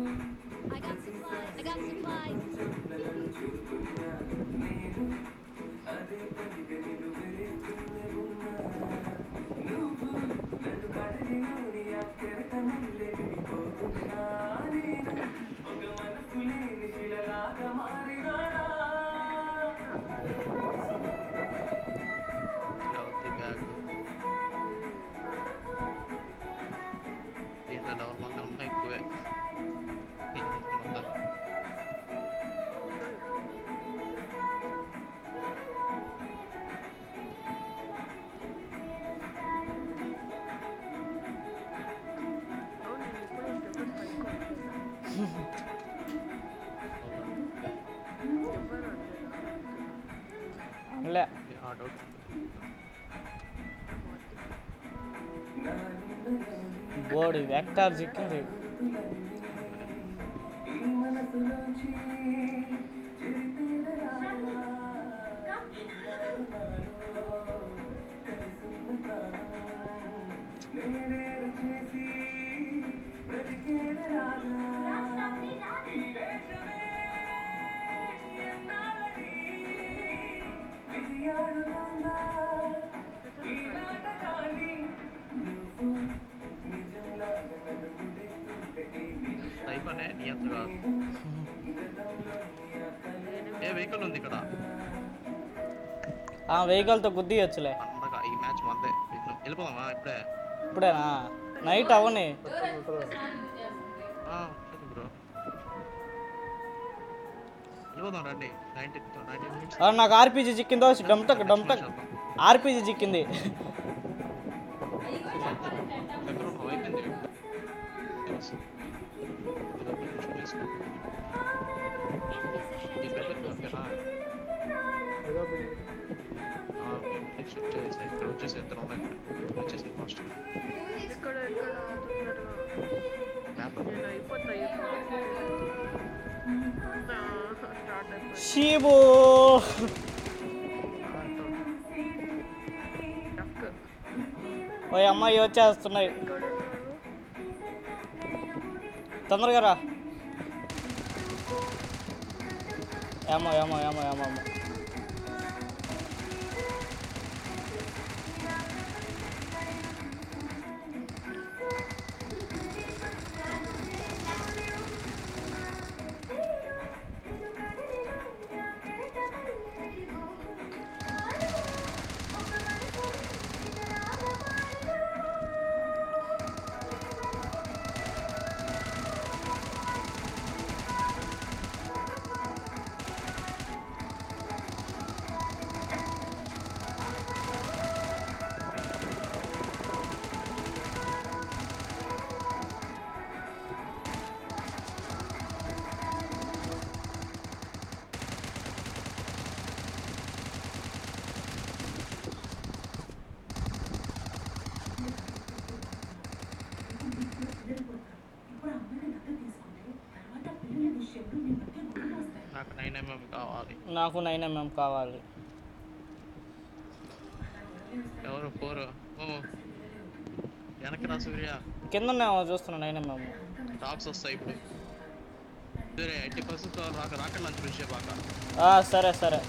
I got supplies. I got supplies. చదువుతీ bag దీంట్లో double మంది ఉన్నా ఎక్కువే వందలు. అవును నేను ఇప్పుడు స్టెప్ పైకి ఎవరు లే ఈ ఆటో బోడి వెక్టార్ చిక్కింది అయిపోయినే నీ అంత కాదు ఏ వెహికల్ ఉంది ఇక్కడ ఆ వెహికల్తో గుద్దియచ్చులే పండగ ఈ మ్యాచ్ మందే వెళ్ళిపోదామా ఇప్పుడే ఇప్పుడేనా నైట్ అవని బ్రో వెళ్ళిపోదాం రండి నైన్టీ నైన్టీ మినిట్స్ ఆ, నాకు ఆర్పీజీ చిక్కిందో డమ్టక్ డమ్టక్ ఆర్పీజీ చిక్కింది దగ్గర ఉన్నాం అయిపోయింది ఈ బెల్ట్ ఓకేనా నెక్స్ట్ వచ్చేసి ఇక్కడ వచ్చేసి ఇద్దరు ఉన్నాయి వచ్చేసి ఫస్ట్ ఇక్కడ ఇక్కడ తొందరగా మ్యాప్ నేను అయిపోతాయి స్టార్ట్ అయిపోయింది షీబు టక్ ఓ అమ్మాయి వచ్చేస్తున్నాయి ఇక్కడ ఉన్నారు తొందరగా రా ఏమో ఏమో ఏమో ఏమో ఏమో నాకు నైన్ ఎంఎం కావాలి నాకు నైన్ ఎంఎం కావాలి ఎవరు ఫోర్ వెనక్కి రా సూర్య కింద చూస్తున్నా నైన్ ఎంఎం టాప్స్ వస్తాయి ఇప్పుడు సరే ఎయిటీ పర్సెంట్ రాక రాకెట్ లంచ్ విషయ బాగా సరే సరే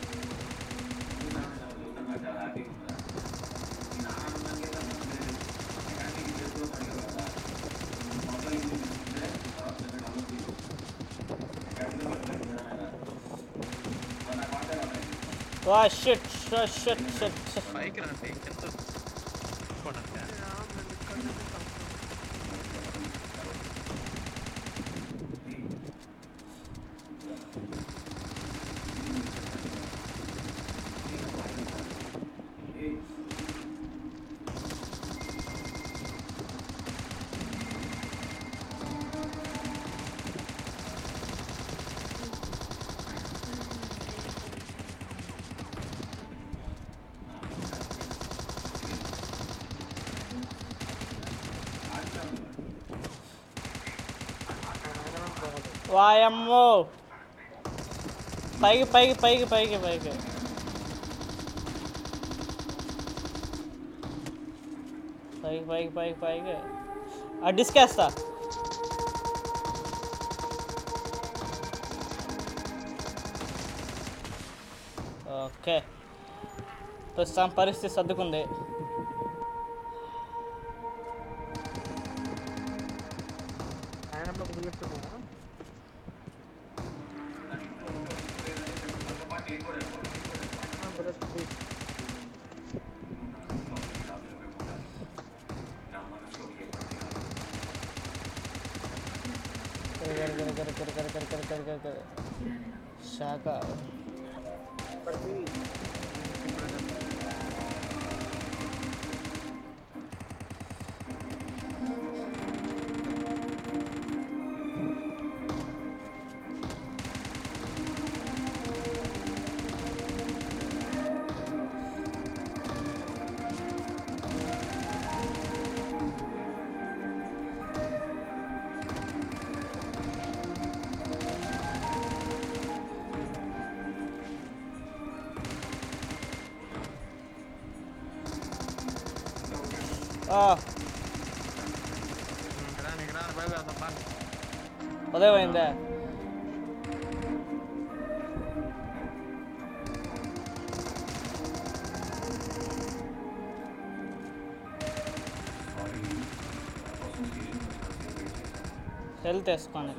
వా shit shit shit shit shit పైకి రండి కింద చూడండి. ఇక్కడ నుంచి వాయమ్మో పైకి పైకి పైకి పైకి పైకి పైకి పైకి పైకి పైకి ఆ డిస్కేస్తా ఓకే ప్రస్తుతం పరిస్థితి సర్దుకుంది శాఖ ఆ, ఇక్కడ రా, ఇక్కడ రా, భయపడతాం, పా. ఉదయం అయిందా హెల్త్ వేసుకోండి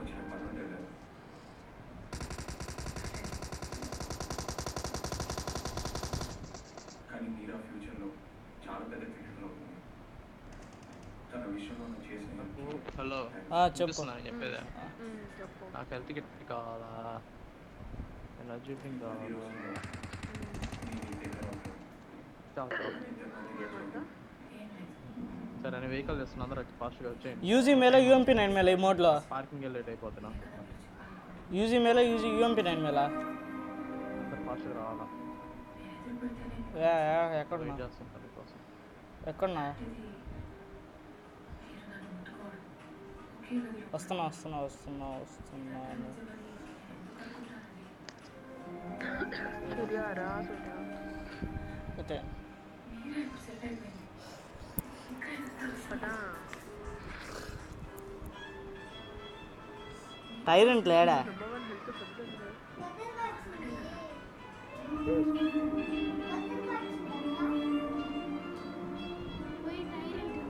కానీ మీరా ఫ్యూచర్లో చాలా పెద్ద క్రికెట్లో ఉంది తన విషయంలో నువ్వు చేసిన హలో ఆ, చెప్పు. వినిపిస్తుందా నేను చెప్పేది ఉమ్, చెప్పు నాకు హెల్త్ కిట్ కావాలా ఎనర్జీ డ్రింక్ ఈ కావాలా రోజుల్లో నీ దగ్గర ఉంటాడు చాలు. ఏమంటా సరే నేను వెహికల్ తెస్తున్నా అందరూ ఫాస్ట్గా వచ్చేయండి యూజీ మేలా యూఎంపీ నైన్ మేలా ఈ మోడ్లో పార్కింగ్ లేట్ అయిపోతున్నా యూజీ మేలా యూజీ యూఎంపీ నైన్ మేలా అందరు ఫాస్ట్గా రావాలా యా, యా, ఎక్కడున్నా వెయిట్ చేస్తుంటారు మీకోసం ఎక్కడున్నా వస్తున్నా వస్తున్నా వస్తున్నా వస్తున్నాను సూర్య రా సూర్య అయితే పదా టైరెంట్ లేడా నెంబర్ వన్ హెల్త్ పొద్దుంది పోయి టైరెంట్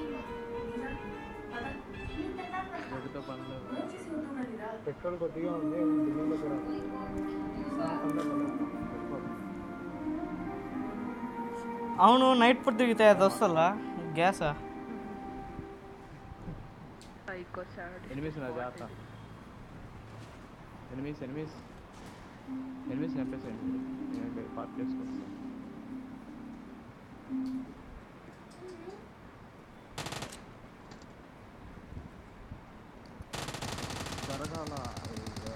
బుద్ధి జగతో పని లేదు పెట్రోల్ కొద్దిగా ఉంది బిల్లులోకి రా అవును నైట్ పూట దిగితే అది వస్తుందా గ్యాసా సైకో సాడ్ ఎనిమిస్ నా జాగ్రత్త ఎనిమిస్ ఎనిమిస్ ఎనిమిస్ చంపేసేయండి నేను పార్క్ చేసుకొస్తాను జరగాల అయ్యో.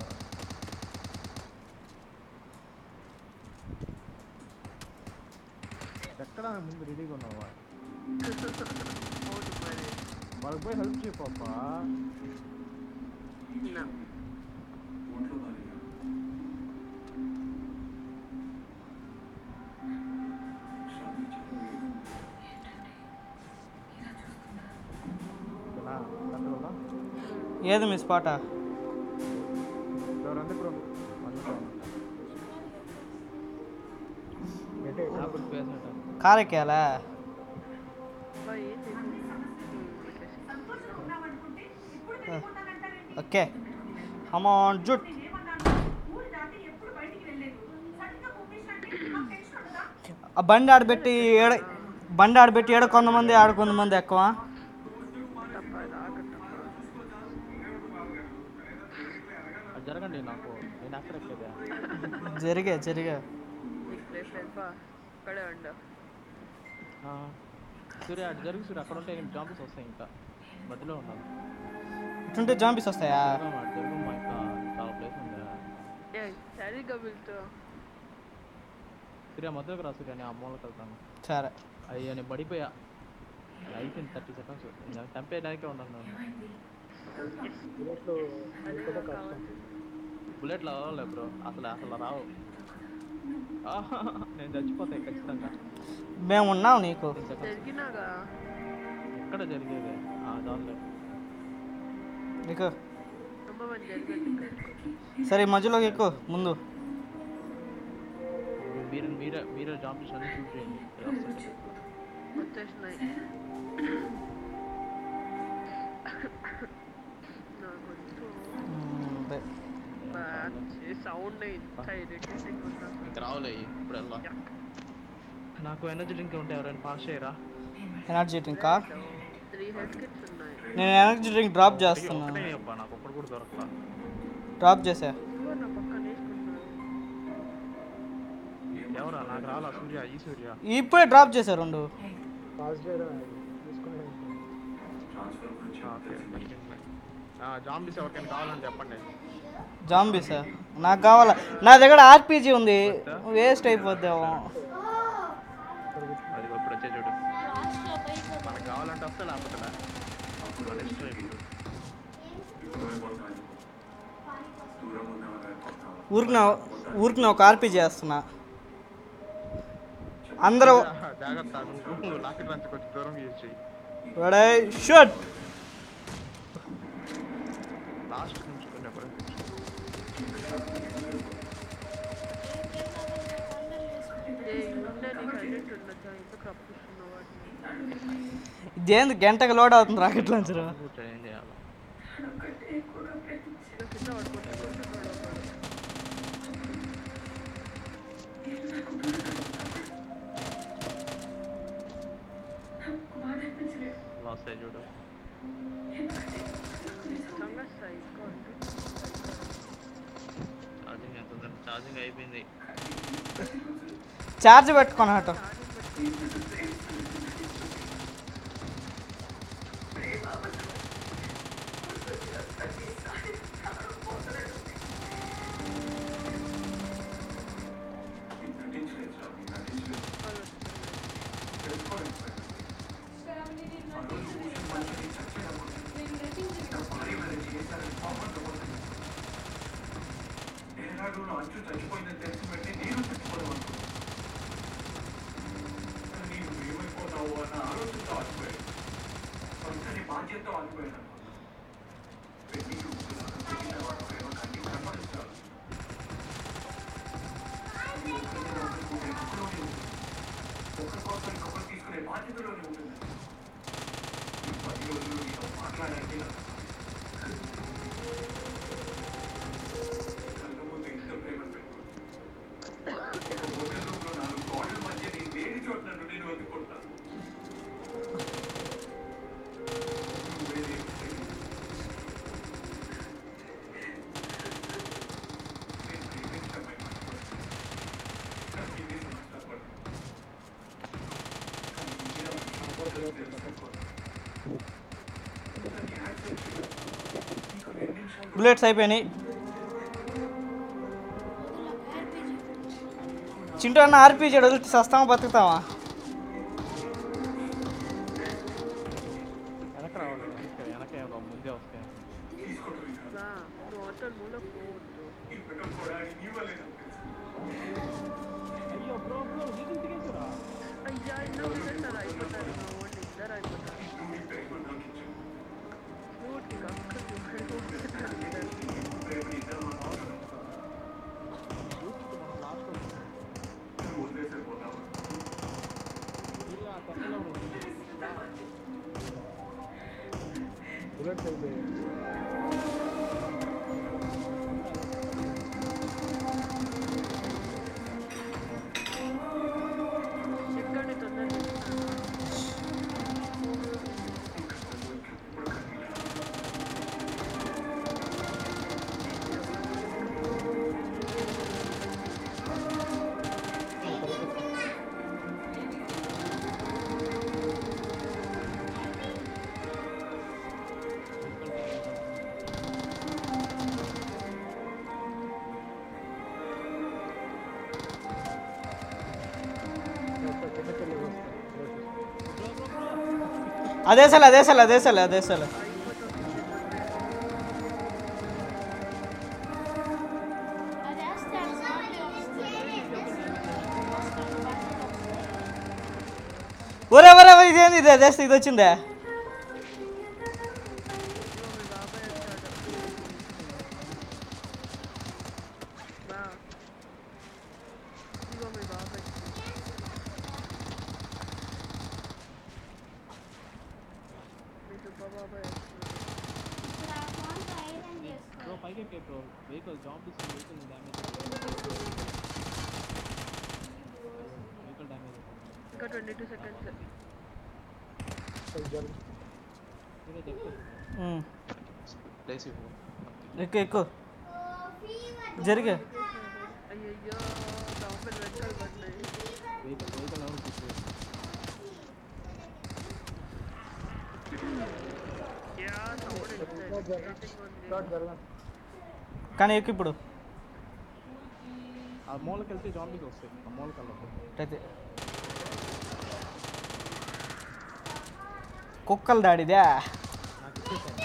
ఎక్కడ ముందు రెడీగా ఉన్నావా అవును మరి వాళ్ళకి పోయి హెల్ప్ చేయప్పా నా ఒంట్లో బాగా కంట్రోలా ఏది మీ స్పాటా ఎవరంటే ఇప్పుడు అంటే అప్పుడు పేసినట్టు కార్ ఎక్కేయాలా బా ఏం చేసింది ఓకే అమౌంట్ జుట్ ఆ బండి ఆడబెట్టి ఏడ బండి ఆడబెట్టి ఏడ కొంతమంది ఆడ కొంతమంది ఎక్కువ తప్ప ఆగట్టప్ప అది జరగండి నాకు నేను అక్కడ ఎక్కేదా జరిగే జరిగే నీకు ప్లేస్ లేదు బా ఇక్కడే ఉండు ఆ, సూర్య అటు జరుగు సూర్య అక్కడ ఉంటే జాంబీస్ వస్తాయి ఇంకా మధ్యలో ఉన్నాను ఇటుంటే జాంబీస్ వస్తాయా జరగమ్మా, అటు జరగమ్మా ఇంకా చాలా ప్లేస్ ఉందా ఏ సరిగ్గా వెళ్తూ సూర్య మధ్యలోకి రా సూర్య నేను అమ్మోళ్ళకి వెళ్తాను సరే అయ్యో నేను పడిపోయా అయిపోయింది థర్టీ సెకండ్స్ నేను చంపేయడానికే ఉన్నాను నేను అదే కావాలి బుల్లెట్లు అవ్వలే బ్రో అసలు అసలు రావు ఆహా, నేను చచ్చిపోతాయి ఖచ్చితంగా మేము ఉన్నాం నీకు Ten seconds. జరిగినాగా ఎక్కడ జరిగేది ఆ, చాలులే నీకు నెంబర్ వన్ జరిగింది సరే ఈ మధ్యలోకి ఎక్కువ ముందు మీరు మీరే మీరే జాంబీస్ అన్ని షూట్ చేయండి ఇది వస్తాయి. వచ్చేసినాయి నా గొంతు మ్మ్, అదే. సౌండ్ ఇంత ఇరిటేటింగ్ ఉందా ఇంకా రావులే ఇప్పుడు వెళ్దాం నాకు ఎనర్జీ డ్రింక్ ఉంటే ఎవరైనా పాస్ చేయరా ఎనర్జీ డ్రింకా త్రీ హెడ్ కిట్స్ ఉన్నాయి నేను ఎనర్జీ డ్రింక్ డ్రాప్ చేస్తున్నా ఒక్కటే అబ్బా నాకు ఒక్కడు కూడా దొరకలా డ్రాప్ చేసా ఇదిగో నా పక్కన వేసుకుంటున్నాను ఎవరా నాకు రాలా సూర్య ఈ సూర్య ఇప్పుడే డ్రాప్ చేశా రెండు పాస్ చేయడం తీసుకునే ట్రాన్స్ఫర్ గురించి ఓకే జాంబీస్ ఎవరికైనా కావాలని చెప్పండి జాంబీసా నాకు కావాలా నా దగ్గర ఆర్పీజీ ఉంది వేస్ట్ అయిపోద్దాము అది ఇప్పుడు వచ్చే చూడు లాస్ట్లో బయట మనకు కావాలంటే వస్తే లేకపోతే లే. అప్పుడు మన ఇష్టం ఇప్పుడు. దూరం ఉన్నవారు ఊరికి ఊరికి ఒక ఆర్పీజీ వేస్తున్నా అందరూ జాగ్రత్త నువ్వు లాకెట్ రంచి కొంచెం దూరం యూజ్ చేయి రెడీ షూట్ లాస్ట్ నుంచి కొన్ని ఎప్పుడు ఏ ఉండే నీకు అడిక్ట్ ఉండొచ్చా ఎందుకు రప్పిస్తున్నావు వాటిని ఇదేంది గంటకు లోడ్ అవుతుంది రాకెట్ లాంచరు కూర్చొని ఏం చేయాలి ఇలా కింద పడుకుంటున్నాడు లాస్ అయ్యి చూడు నిజంగా సైకో అంటే ఛార్జింగ్ ఎంత ఉందంటే ఛార్జింగ్ అయిపోయింది ఛార్జ్ పెట్టుకోను అటు నటించలేదు సార్ మీరు నటించలేదు తెలుసుకోలేదు సార్ ఆ రోజు ఊసిన మనిషిని చచ్చేటప్పుడు నా భార్య మీద చేశారని పాపంతపడుతుంది ఏనాడు నా అంచు చచ్చిపోయిందని తెలిసి వెంటనే నేను చచ్చిపోదాం అనుకున్నాను కానీ నీవు ఏమైపోతావు అన్న ఆలోచనతో ఆగిపోయాను కొంతని బాధ్యతతో ఆగిపోయాను పెళ్లి చూపులాగా పెళ్లి తర్వాత ప్రేమ కంటి కనపడుస్తారు ఒకరి కోసం ఇంకొకరు తీసుకునే బాధ్యతలోనే ఉంటుంది ఈ పది రోజులు నీతో మాట్లాడాలంటే నాకు కళ్ళ ముందు ఇంత ప్రేమ పెట్టుకుంది ఒక రూమ్లో నాలుగు గోడల మధ్య నీ లేని చోట నన్ను నేను వదుకుంటాను నువ్వేది నేను ప్రేమించడమే బుల్లెట్స్ అయిపోయినాయి చింటూ అన్న ఆర్పీజీ వదిలితే సస్తామా బతుకుతావా వెనక రావాలి వెనక వెనక ఏమో ముందే వస్తాయి రా నువ్వు అవతల మూల పోవద్దు అయ్యో బ్రో బ్రో నీకు దిగేసారా అయ్యా ఇద్దరు వినేస్తారు అయిపోతారు మా ఓడి ఇద్దరు అయిపోతారు క్యూట్ కక్క బుల్లెట్స్ అయిపోయాయి ఎక్కడి తొందరగా వస్తా కిందకెళ్ళి వస్తా అదే సార్ అదే సార్ అదే సార్ అదే సార్ అది వేస్తే ఆ sound వస్తుంది. ఒరే ఒరే ఒరే, ఇదేంది ఇది అదేస్తే ఇది వచ్చిందే బా ఇదిగో మీ బాబాయ్ okay bro vehicle zombies vehicle damage vehicle damage ఇంకా ట్వంటీ టూ సెకండ్స్ మీరే చెప్తారు ఉమ్. ప్లేస్ ఇవ్వు ఎక్కువ ఎక్కువ జరిగే అయ్యయ్యో డాంబర్ వెనకాల పడినాయి వెహికల్ వెహికల్ ఎవరు తీసుకు యా సౌండ్ జరగండి కానీ ఎక్కువ ఇప్పుడు ఆ మూలకి వెళ్తే జాంబీస్ వస్తాయి ఆ మూలకి వెళ్ళదు అయితే కుక్కలు దాడిదే నాకు ఇచ్చేసాను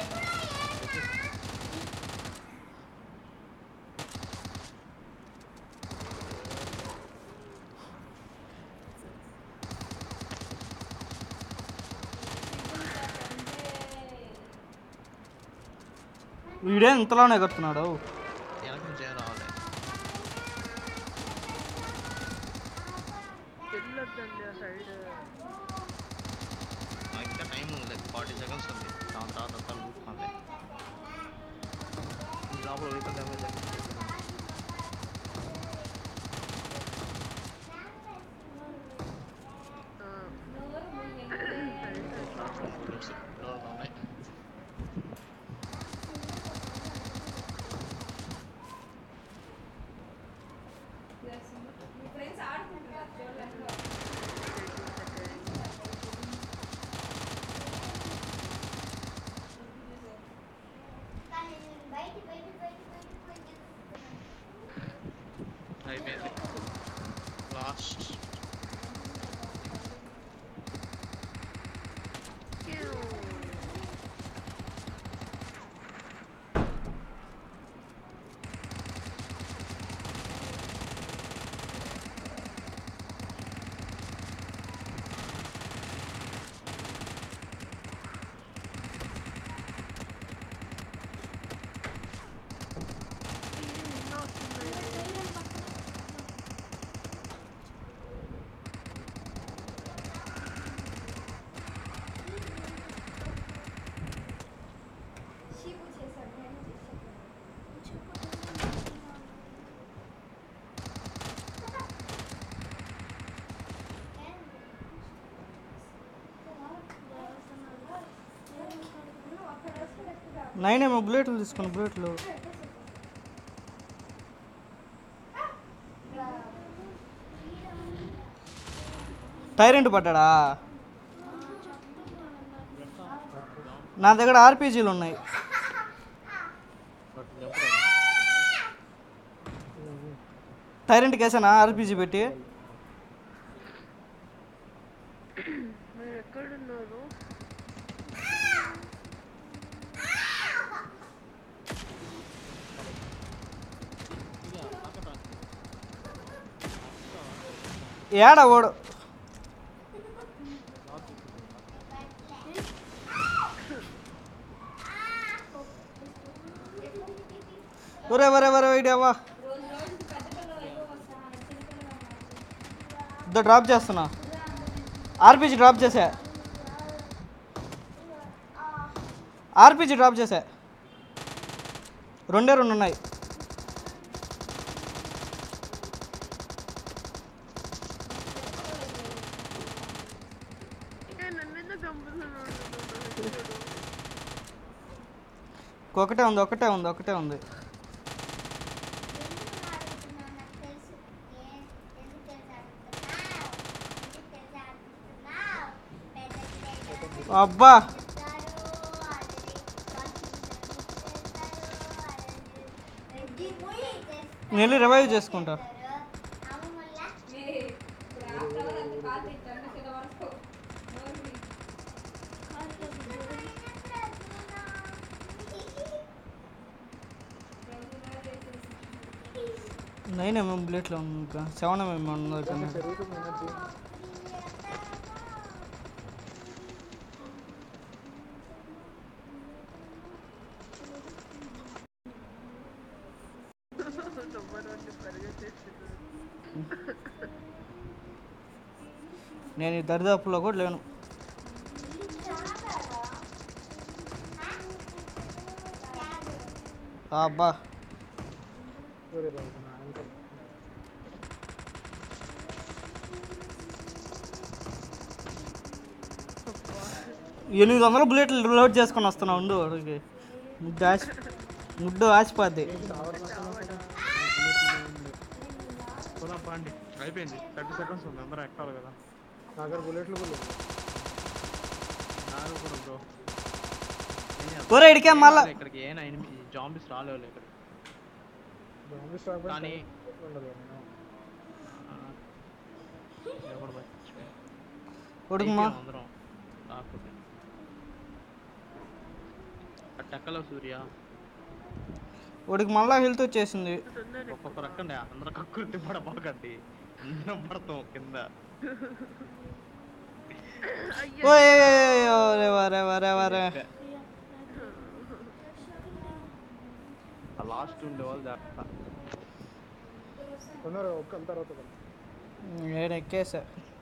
వీడే ఇంతలోనే ఎగురుతున్నాడు వెనక నుంచి ఏం రావాలి వెళ్ళొద్దండి ఆ సైడ్ నాకు ఇంకా టైం ఉంది ఫార్టీ సెకండ్స్ ఉంది దాని తర్వాత అంతా చూసుకోండి ఈ లోపల వెహికల్ డ్యామేజ్ అయింది Bullets లోపల ఉన్నాయి అయిపోయింది లాస్ట్ నైన్ ఏమో బుల్లెట్లు తీసుకుని బుల్లెట్లు టైరెంట్ పడ్డాడా నా దగ్గర ఆర్పీజీలు ఉన్నాయి బట్ జంప్ టైరెంట్కి వేసానా ఆర్పీజీ పెట్టి మీరు ఎక్కడున్నారు ఏడా ఓడు ఒరే ఒరే ఒరే వైడవా ఇద్దరు డ్రాప్ చేస్తున్నా ఆర్పీజీ డ్రాప్ చేసా ఆర్పీజీ డ్రాప్ చేసా రెండే రెండు ఉన్నాయి ఏ, నన్ను ఎందుకు చంపుతున్నాడు ఒకటే ఉంది ఒకటే ఉంది ఒకటే ఉంది అబ్బా నేను వెళ్ళి రివైవ్ చేసుకుంటా నైన్ ఎంఎం బుల్లెట్లో ఉంది ఇంకా సెవెన్ ఎంఎం ఉన్నది కదా పెరుగుతుంది ఎనర్జీ నమ్మరాన్ని పరిగెత్తేస్తున్నాడు నేను ఈ దరిదాపులో కూడా లేను అబ్బా వేరే రాదు నా యాంకర్ ఎనిమిది వందల బుల్లెట్లు లోడ్ చేసుకొని వస్తున్నా ఉండు వాడికి ముడ్డు ఆశ ముడ్డు ఆశపోద్ది పోదాం పండి అయిపోయింది థర్టీ సెకండ్స్ ఉంది అందరూ ఎక్కాలి కదా నా దగ్గర బుల్లెట్లు కూడా లేవు. నాకు కూడా బ్రో ఒరే ఇడికే మళ్ళా ఇక్కడికి ఏనా ఎనిమిది జాంబీస్ రాలేవు ఇక్కడ Zombies రాకపోతే కానీ ఉండదు కదా నేను. ఎవడు మర్చిపోయా. ఉడుకు మా అయిపోయాం అందరం రాకపోతే అట్టక్కలో సూర్య ఉడికి మళ్ళా హెల్త్ వచ్చేసింది ఉందని ఒక్కొక్క రకండి అందరూ కక్కుర్తి పడబోకండి అందరం పడతాం కింద ఓయ్ ఒరే వరే వరే వరే లాస్ట్ ఉండే వాళ్ళు జాగ్రత్త తొందరగా ఒక్క తర్వాత ఒకరు. నేను ఎక్కేసా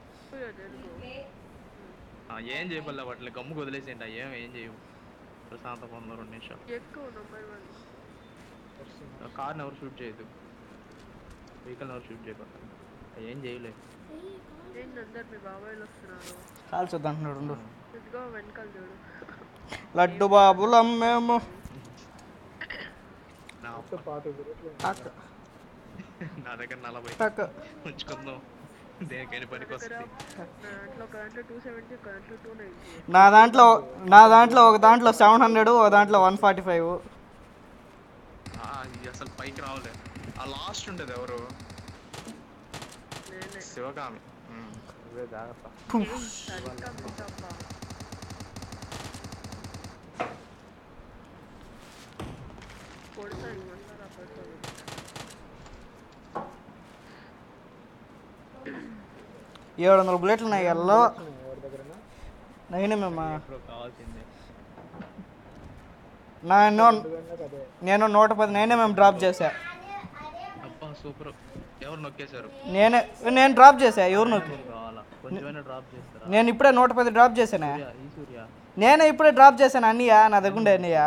ఆ, ఏం చేయబల్లా వాటిని గమ్ముకు వదిలేసేయండి ఆ, ఏం ఏం చేయవు ప్రశాంతంగా ఉందో రెండు నిమిషాలు ఎక్కువ నెంబర్ వన్ కార్ని ఎవరు షూట్ చేయదు వెహికల్ ఎవరు షూట్ చేయబోతారు ఏం చేయలేదు ఏంటి అందరు మీ బాబాయ్లు వస్తున్నారు కాల్చొద్దు అంటున్నాడు ఉండు. ఇదిగో వెనకాల చూడు లడ్డు బాబులం మేము నా మొత్తం పాతిక బుల్లెట్లు ఉన్నాయి. టక్ నా దగ్గర నలభై టక్ ఉంచుకుందాం దేనికైనా పనికి దగ్గర వస్తుంది నా దాంట్లో ఒక దాంట్లో టూ సెవెంటీ ఒక దాంట్లో టూ నైంటీ నా దాంట్లో నా దాంట్లో ఒక దాంట్లో సెవెన్ హండ్రెడ్ ఒక దాంట్లో వన్ ఫార్టీ ఫైవ్ ఆ, ఇది అసలు పైకి రావలే ఆ లాస్ట్ ఉండేది ఎవరు నేనే శివగామి ఉమ్, నువ్వే జాగ్రత్త సరిగ్గా పెట్టబ్బా కొడతా ఇవ్వమంటారా పెడతాను ఏడు వందల బుల్లెట్లు ఉన్నాయి ఎల్లో ఉన్నాయి ఎవరి దగ్గరైనా నైన్ మేము ఇప్పుడు కావాల్సిందే నేను ఇవన్నీ అదే నేను నూట పది నేనే మేము డ్రాప్ చేసా అబ్బా సూపర్ ఎవరు నొక్కేశారు నేనే నేను డ్రాప్ చేసా ఎవరు నొక్కి కావాలా కొంచెమైనా డ్రాప్ చేస్తారా నేను ఇప్పుడే నూట పది డ్రాప్ చేశానే సూర్య, ఈ సూర్య నేనే ఇప్పుడే డ్రాప్ చేశాను అన్నయ్య నా దగ్గర ఉండే అన్నయ్య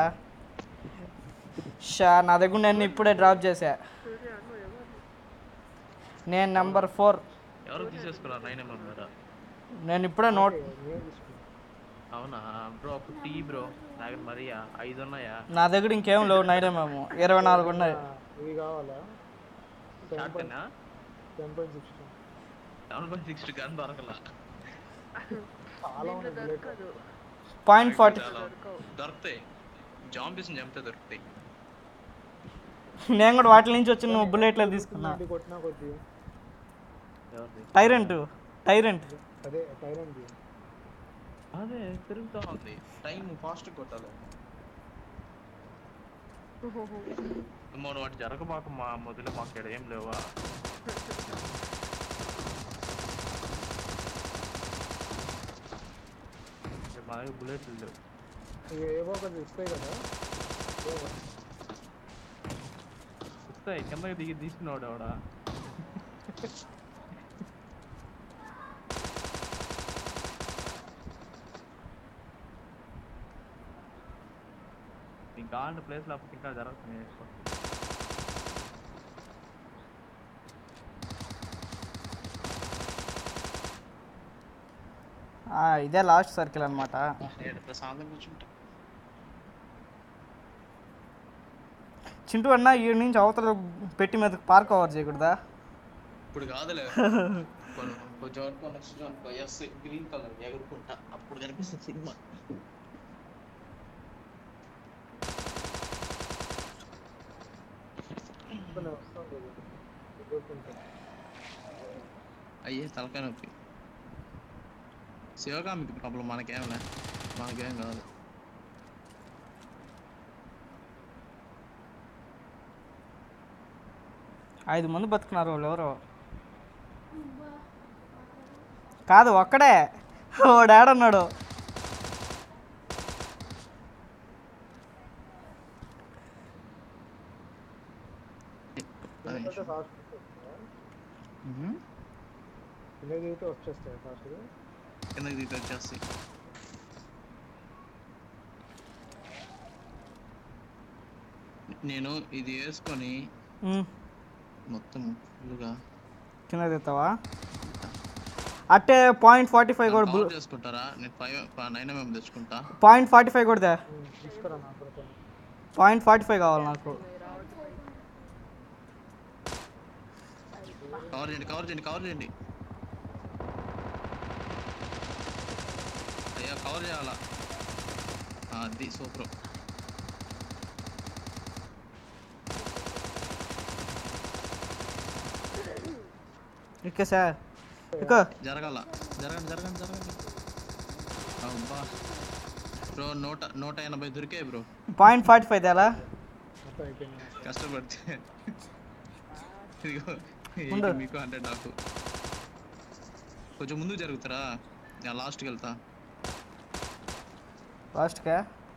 షా నా దగ్గర ఉండే అన్ని ఇప్పుడే డ్రాప్ చేసా సూర్య అన్ను ఎవరు నేను నెంబర్ ఫోర్ ఎవరు తీసేసుకున్నారు నైన్ ఎంఎం మీద నేను ఇప్పుడే నోట్ నేను తీసుకున్నాను అవునా బ్రో అప్పుడు టీ బ్రో నాకు మరియా ఐదు ఉన్నాయా నా దగ్గర ఇంకేం లేవు నైన్ మేము ఇరవై నాలుగు ఉన్నాయి ఇవి కావాలా షార్ట్ కన్నా ten point six seven point sixty gun దొరకలా చాలా దీంట్లో ఉన్నాయి బుల్లెట్ దొరకదు పాయింట్ ఫార్టీ చాలా దొరుకుతాయి జాంబీస్ చంపితే దొరుకుతాయి నేను కూడా వాటి నుంచి వచ్చి నువ్వు బుల్లెట్లు తీసుకున్నా ఇంటి కొట్టినా కొద్ది ఎవరిది టైరెంట్ టైరెంట్ అదే టైరెంట్ అదే తిరుగుతా ఉంది టైం ఫాస్ట్ కొట్టాలి మనం వాటి జరగబాక మా మొదలు మాకు ఇక్కడ ఏం లేవా మా దగ్గర బుల్లెట్లు లేవు ఇవి ఏవో ఒకటి ఇస్తాయి కదా ఏవో. వస్తాయి కిందకి దిగి తీసుకున్నాడు ఆవిడ ఇంకా కావాలంటే ప్లేస్ లేకపోతే ఇంకా జరుగుతుంది ఎక్కువ. ఆ, ఇదే లాస్ట్ సర్కిల్ అనమాట నేను ప్రశాంతంగా కూర్చుంటా చింటూ అన్న ఈ నుంచి అవతల పెట్టి మీద పార్క్ ఓవర్ చేయకూడదా ఇప్పుడు కాదులే కొన్ని కొంచెం వరకు నెక్స్ట్ అనుకో ఎస్ గ్రీన్ కలర్ ఎగురుకుంటా అప్పుడు కనిపిస్తుంది సినిమా కొన్ని వస్తాం కదా ఎగురుకుంటా. అయ్యే తలకాయ నొప్పి శివగామికి ప్రాబ్లం మనకేమలే మనకేం కాదు ఐదు మంది బతుకున్నారు వాళ్ళు ఎవరు కాదు ఒక్కడే వాడు ఏడన్నాడు అది కిందకి ఫాస్ట్ వచ్చేస్తాయా కిందకి దిగితే వచ్చేస్తాయి ఫాస్ట్గా కిందకి దిగి వచ్చేస్తాయి నేను ఇది వేసుకొని ఉమ్, మొత్తం ఫుల్గా కింద తెస్తావా అట్టే పాయింట్ ఫార్టీ ఫైవ్ కూడా కవర్ చేసుకుంటారా నేను ఫైవ్ నైన్ ఎంఎం తెచ్చుకుంటా పాయింట్ ఫార్టీ ఫైవ్ కూడా దే తీసుకురా నాకు కూడా కొన్ని. పాయింట్ ఫార్టీ ఫైవ్ కావాలి నాకు కవర్ చేయండి కవర్ చేయండి కవర్ చేయండి అయ్యా కవర్ చేయాలా ఆ, అది సూపర్ ఇక్క సార్ ఇక జరగాల జరగండి జరగండి జరగండి అబ్బా బ్రో నూట నూట ఎనభై దొరికాయి బ్రో పాయింట్ ఫార్టీ ఫైవ్ తేలా మొత్తం అయిపోయింది కష్టపడితే ఇదిగో ఉండు. ఎయిటీ మీకు హండ్రెడ్ నాకు కొంచెం ముందు జరుగుతారా నేను లాస్ట్కి వెళ్తా లాస్ట్కా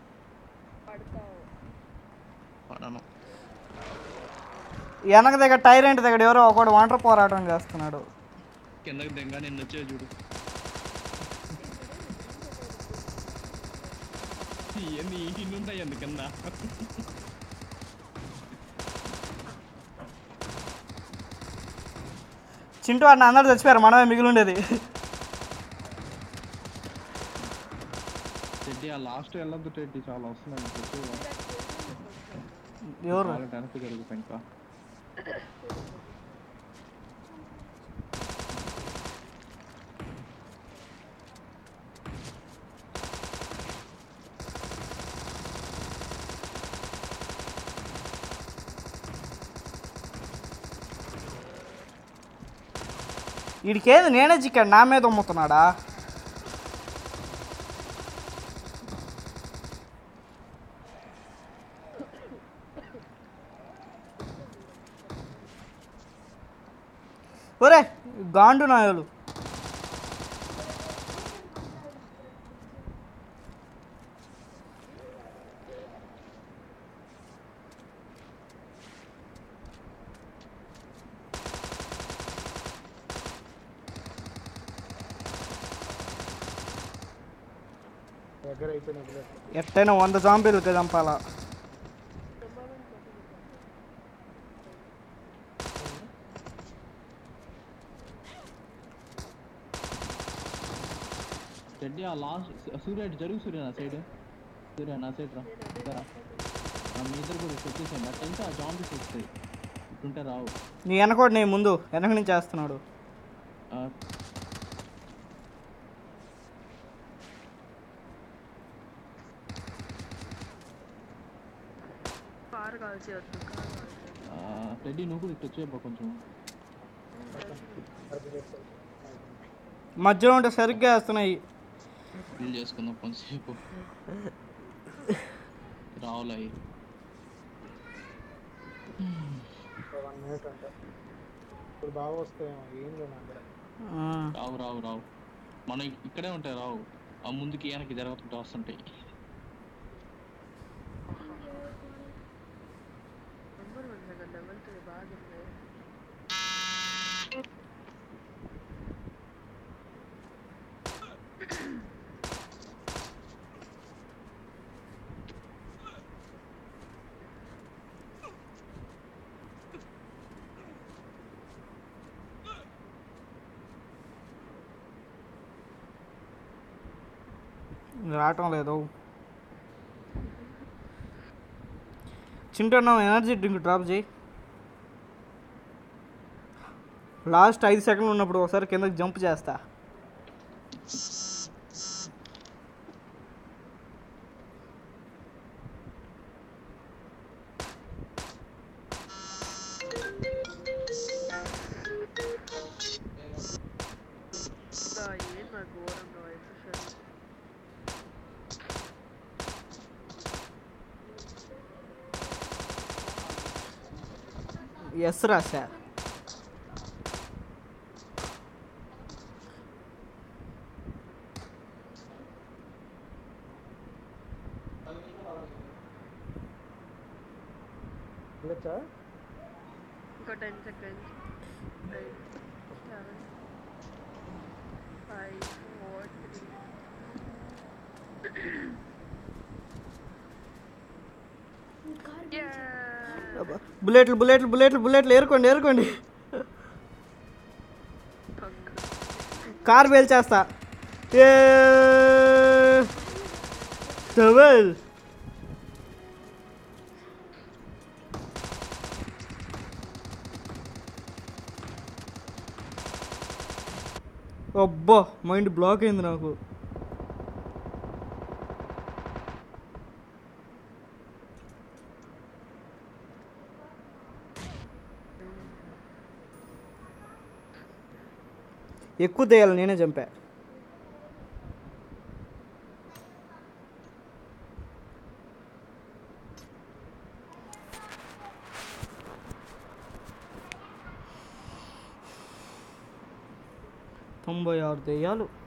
పడను వెనక దగ్గర టైర్ ఇంటి దగ్గర ఎవరో ఒకడు వాటర్ పోరాటం చేస్తున్నాడు కిందకి దింగా నేను వచ్చే చూడు ఎన్ని ఇన్ని ఉంటాయి అండి కింద చింటూ వాడిని అందరూ చచ్చిపోయారు మనమే మిగిలి ఉండేది టెడ్డి ఆ లాస్ట్ వెళ్ళొద్దు టెడ్డి చాలా వస్తున్నాయి నీకు ఎక్కువ. ఎవరు చాలా వెనక్కి జరుగుతాయి ఇంకా వీడికేది నేనే చిక్కాడు నా మీద అమ్ముతున్నాడా ఒరే గాండు నాయలు దగ్గర అయిపోయిన బుల్లెట్ ఎట్టయినా వంద జాంబీలకి చంపాలా టెడ్డి ఆ లాస్ట్ సూర్య ఇటు జరుగు సూర్య నా సైడ్ సూర్య నా సైడ్ రా ఇద్దరా మీ ఇద్దరు కూడా ఇటు వచ్చేసేయండి అట్లా ఇంకా జాంబీస్ వస్తాయి ఇటుంటే రావు నీ వెనకోడు నీ ముందు వెనక నుంచి చేస్తున్నాడు ఆ, కారు కాల్చేయద్దు కారు కాల్చేయద్దు ఆ, టెడ్డి నువ్వు కూడా ఇటు వచ్చేయబ్బా కొంచెం మధ్యలో ఉంటే సరిగ్గా వేస్తున్నాయి ఫీల్ చేసుకుందాం కొంతసేపు రావులయ్యి వన్ మినిట్ అంటే ఇప్పుడు బాగా వస్తాయేమో ఏం లేదు నా దగ్గర ఆ, రావు రావు రావు మనం ఇక్కడే ఉంటాయి రావు ఆ ముందుకి వెనక్కి జరుగుతుంటే వస్తుంటాయి నెంబర్ వన్ దగ్గర లెవెల్ త్రీ బాగుంది రావటం లేదు చింటున్నాం ఎనర్జీ డ్రింక్ డ్రాప్ చేయి లాస్ట్ ఐదు సెకండ్లు ఉన్నప్పుడు ఒకసారి కిందకి జంప్ చేస్తా ఇంకా ఏం నాకు ఘోరంగా ఎఫిషియెంట్ ఎస్ రాశా వెళ్ళొచ్చా ఇంకా ten seconds eight seven five four three car Yeah! బుల్లెట్లు బుల్లెట్లు బుల్లెట్లు బుల్లెట్లు ఏరుకోండి ఏరుకోండి కార్ పేల్చేస్తా ఏ డబల్ అబ్బా మైండ్ బ్లాక్ అయింది నాకు ఎక్కువ దెయ్యాలు నేనే చంపా తొంభై ఆరు దెయ్యాలు